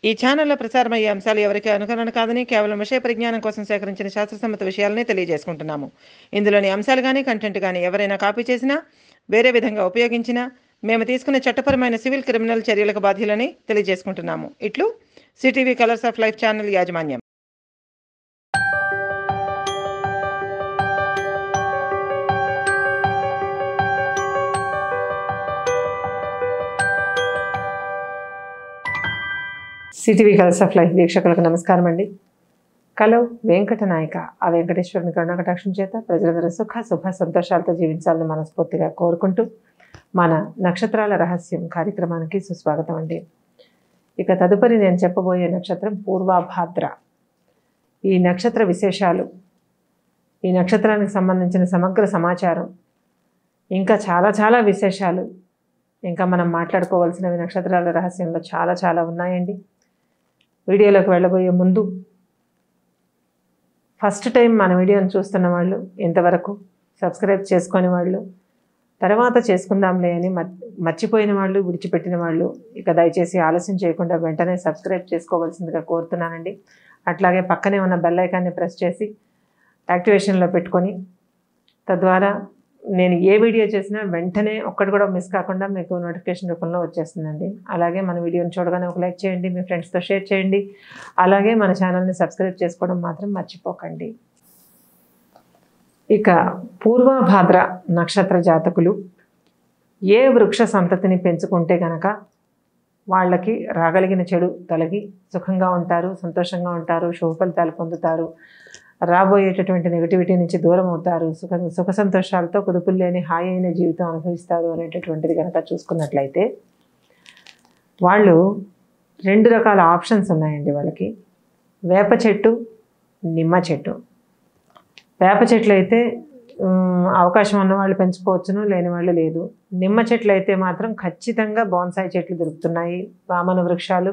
ఈ ఛానల్లో ప్రసారమయ్యే అంశాలు ఎవరికి అనుకరణ కాదని కేవలం విషయ పరిజ్ఞానం కోసం సేకరించిన శాస్త్రసమ్మత విషయాలనే తెలియజేసుకుంటున్నాము ఇందులోని అంశాలు కానీ కంటెంట్ కానీ ఎవరైనా కాపీ చేసినా వేరే విధంగా ఉపయోగించినా మేము తీసుకునే చట్టపరమైన సివిల్ క్రిమినల్ చర్యలకు బాధ్యులని తెలియజేసుకుంటున్నాము ఇట్లు CTV Colours of Life channel యాజమాన్యం సిటీవీ కలర్స్ ఆఫ్ లైఫ్ వీక్షకులకు నమస్కారం అండి కలో వెంకట నాయక ఆ వెంకటేశ్వరుని కరుణాకటాక్షం చేత ప్రజలందరూ సుఖ శుభ సంతోషాలతో జీవించాలని మనస్ఫూర్తిగా కోరుకుంటూ మన నక్షత్రాల రహస్యం కార్యక్రమానికి సుస్వాగతం అండి ఇక తదుపరి నేను చెప్పబోయే నక్షత్రం పూర్వాభాద్ర ఈ నక్షత్ర విశేషాలు ఈ నక్షత్రానికి సంబంధించిన సమగ్ర సమాచారం ఇంకా చాలా చాలా విశేషాలు ఇంకా మనం మాట్లాడుకోవాల్సినవి నక్షత్రాల రహస్యంలో చాలా చాలా ఉన్నాయండి వీడియోలోకి వెళ్ళబోయే ముందు ఫస్ట్ టైం మన వీడియోని చూస్తున్న వాళ్ళు ఇంతవరకు సబ్స్క్రైబ్ చేసుకొని వాళ్ళు తర్వాత చేసుకుందాంలే అని మర్- మర్చిపోయిన వాళ్ళు విడిచిపెట్టిన వాళ్ళు ఇక దయచేసి ఆలస్యం చేయకుండా వెంటనే సబ్స్క్రైబ్ చేసుకోవాల్సిందిగా కోరుతున్నానండి అట్లాగే పక్కనే ఉన్న బెల్ ఐకాన్ని ప్రెస్ చేసి యాక్టివేషన్లో పెట్టుకొని తద్వారా నేను ఏ వీడియో చేసినా వెంటనే ఒక్కటి కూడా మిస్ కాకుండా మీకు నోటిఫికేషన్ రూపంలో వచ్చేస్తుందండి అలాగే మన వీడియోని చూడగానే ఒక లైక్ చేయండి మీ ఫ్రెండ్స్తో షేర్ చేయండి అలాగే మన ఛానల్ని సబ్స్క్రైబ్ చేసుకోవడం మాత్రం మర్చిపోకండి ఇక పూర్వభాద్ర నక్షత్ర జాతకులు ఏ వృక్ష సంతతిని పెంచుకుంటే గనక వాళ్ళకి రాగలిగిన చెడు తొలగి సుఖంగా ఉంటారు సంతోషంగా ఉంటారు శుభ ఫలితాలు పొందుతారు రాబోయేటటువంటి నెగిటివిటీ నుంచి దూరం అవుతారు సుఖ సుఖ సంతోషాలతో కుదుపులు లేని హాయి అయిన జీవితం అనుభవిస్తారు అనేటటువంటిది కనుక చూసుకున్నట్లయితే వాళ్ళు రెండు రకాల ఆప్షన్స్ ఉన్నాయండి వాళ్ళకి వేప చెట్టు నిమ్మ చెట్టు వేప చెట్లు అయితే ఉమ్, అవకాశం ఉన్న వాళ్ళు పెంచుకోవచ్చును లేని వాళ్ళు లేదు నిమ్మ చెట్లు అయితే మాత్రం ఖచ్చితంగా బోన్సాయి చెట్లు దొరుకుతున్నాయి వామన వృక్షాలు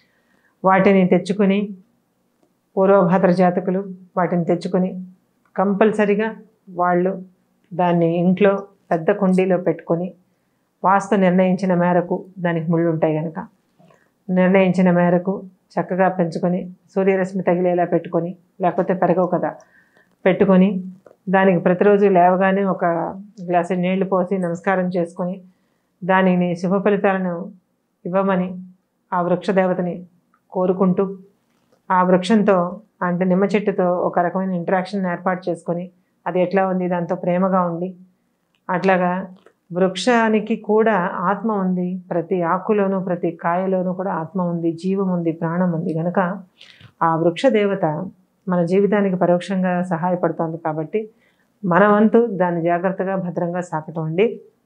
వాటిని తెచ్చుకొని పూర్వభద్ర జాతకులు వాటిని తెచ్చుకొని కంపల్సరిగా వాళ్ళు దాన్ని ఇంట్లో పెద్ద కుండీలో పెట్టుకొని వాస్తు నిర్ణయించిన మేరకు దానికి ముళ్ళు ఉంటాయి కనుక నిర్ణయించిన మేరకు చక్కగా పెంచుకొని సూర్యరశ్మి తగిలేలా పెట్టుకొని లేకపోతే పెరగవు కదా పెట్టుకొని దానికి ప్రతిరోజు లేవగానే ఒక గ్లాసు నీళ్లు పోసి నమస్కారం చేసుకొని దానిని శుభ ఫలితాలను ఇవ్వమని ఆ వృక్ష దేవతని కోరుకుంటూ ఆ వృక్షంతో అంటే నిమ్మ చెట్టుతో ఒక రకమైన ఇంటరాక్షన్ ఏర్పాటు చేసుకొని అది ఎట్లా ఉంది దాంతో ప్రేమగా ఉండి అట్లాగా వృక్షానికి కూడా ఆత్మ ఉంది ప్రతి ఆకులోనూ ప్రతి కాయలోనూ కూడా ఆత్మ ఉంది జీవం ఉంది ప్రాణం ఉంది కనుక ఆ వృక్ష దేవత మన జీవితానికి పరోక్షంగా సహాయపడుతోంది కాబట్టి మన వంతు దాన్ని జాగ్రత్తగా భద్రంగా సాకటం అండి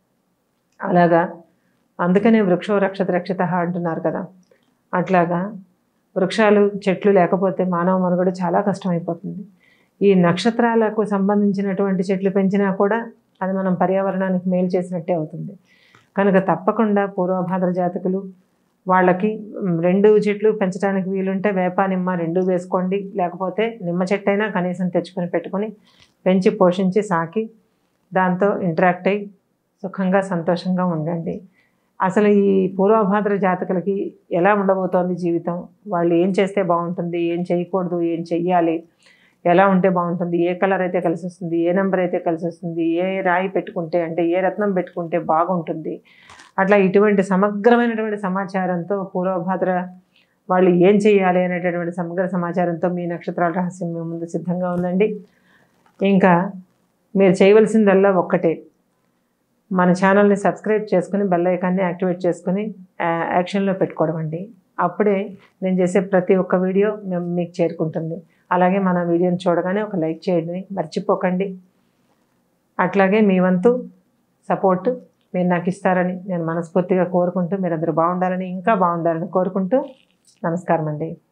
అలాగా అందుకనే వృక్షో రక్షత రక్షిత అంటున్నారు కదా అట్లాగా వృక్షాలు చెట్లు లేకపోతే మానవ మనుగడ చాలా కష్టమైపోతుంది ఈ నక్షత్రాలకు సంబంధించినటువంటి చెట్లు పెంచినా కూడా అది మనం పర్యావరణానికి మేలు చేసినట్టే అవుతుంది కనుక తప్పకుండా పూర్వభాద్ర జాతకులు వాళ్ళకి మ్, రెండు చెట్లు పెంచడానికి వీలుంటే వేప నిమ్మ రెండు వేసుకోండి లేకపోతే నిమ్మ చెట్టు అయినా కనీసం తెచ్చుకొని పెట్టుకొని పెంచి పోషించి సాకి దాంతో ఇంటరాక్ట్ అయ్యి సుఖంగా సంతోషంగా ఉండండి అసలు ఈ పూర్వభాద్ర జాతకులకి ఎలా ఉండబోతోంది జీవితం వాళ్ళు ఏం చేస్తే బాగుంటుంది ఏం చేయకూడదు ఏం చెయ్యాలి ఎలా ఉంటే బాగుంటుంది ఏ కలర్ అయితే కలిసి వస్తుంది ఏ నెంబర్ అయితే కలిసి వస్తుంది ఏ రాయి పెట్టుకుంటే అంటే ఏ రత్నం పెట్టుకుంటే బాగుంటుంది అట్లా ఇటువంటి సమగ్రమైనటువంటి సమాచారంతో పూర్వభాద్ర వాళ్ళు ఏం చేయాలి అనేటటువంటి సమగ్ర సమాచారంతో మీ నక్షత్రాల రహస్యం మీ ముందు సిద్ధంగా ఉందండి ఇంకా మీరు చేయవలసిందల్లా ఒక్కటే మన ఛానల్ని సబ్స్క్రైబ్ చేసుకుని బెల్ ఐకాన్ని యాక్టివేట్ చేసుకుని ఆ, యాక్షన్లో పెట్టుకోవడం అండి అప్పుడే నేను చేసే ప్రతి ఒక్క వీడియో మేము మీకు చేరుకుంటుంది అలాగే మన వీడియోని చూడగానే ఒక లైక్ చేయండి మర్చిపోకండి అట్లాగే మీ వంతు సపోర్ట్ మీరు నాకు ఇస్తారని నేను మనస్ఫూర్తిగా కోరుకుంటూ మీరందరూ బాగుండాలని ఇంకా బాగుండాలని కోరుకుంటూ నమస్కారం అండి